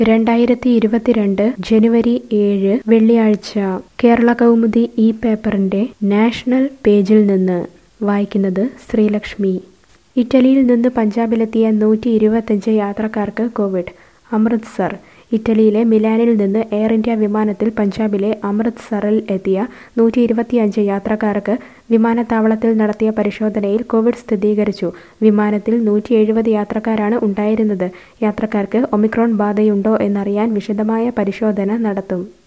രണ്ടായിരത്തി ഇരുപത്തിരണ്ട് ജനുവരി ഏഴ് വെള്ളിയാഴ്ച കേരള കൗമുദി ഈ പേപ്പറിന്റെ നാഷണൽ പേജിൽ നിന്ന് വായിക്കുന്നത് ശ്രീലക്ഷ്മി ഇറ്റലിയിൽ നിന്ന് പഞ്ചാബിലെത്തിയ നൂറ്റി ഇരുപത്തഞ്ച് യാത്രക്കാർക്ക് കോവിഡ് അമൃത്സർ ഇറ്റലിയിലെ മിലാനിൽ നിന്ന് എയർ ഇന്ത്യ വിമാനത്തിൽ പഞ്ചാബിലെ അമൃത്സറിൽ എത്തിയ നൂറ്റി ഇരുപത്തിയഞ്ച് യാത്രക്കാർക്ക് വിമാനത്താവളത്തിൽ നടത്തിയ പരിശോധനയിൽ കോവിഡ് സ്ഥിരീകരിച്ചു വിമാനത്തിൽ നൂറ്റി എഴുപത് യാത്രക്കാരാണ് ഉണ്ടായിരുന്നത് യാത്രക്കാർക്ക് ഒമിക്രോൺ ബാധയുണ്ടോ എന്നറിയാൻ വിശദമായ പരിശോധന നടത്തും